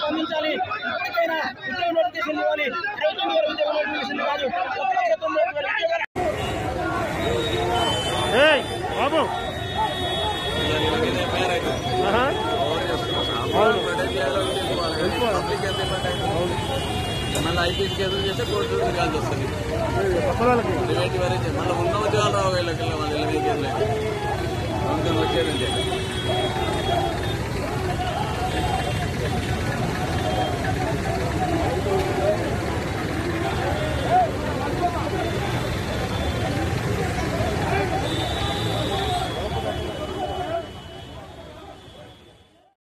స్పందించాలి ఇప్పటికైనా ఉద్యోగ నోటిఫికేషన్ ఇవ్వాలి ఇరవై తొమ్మిది వేల ఉద్యోగ నోటిఫికేషన్ కాదు ఒక లక్ష తొంభై ఒక్క వేల ఉద్యోగాలు ఏయ్ బాబు ఆహా. అవును. మళ్ళీ ఐపీఎస్ కేసులు చేస్తే కోర్టు తిరగాల్సి వస్తుంది కొత్త వాళ్ళకి ప్రైవేట్ వారే మళ్ళీ ఉన్న ఉద్యోగాలు రావు వీళ్ళకి వాళ్ళ కేసులు అయితే వచ్చేదండి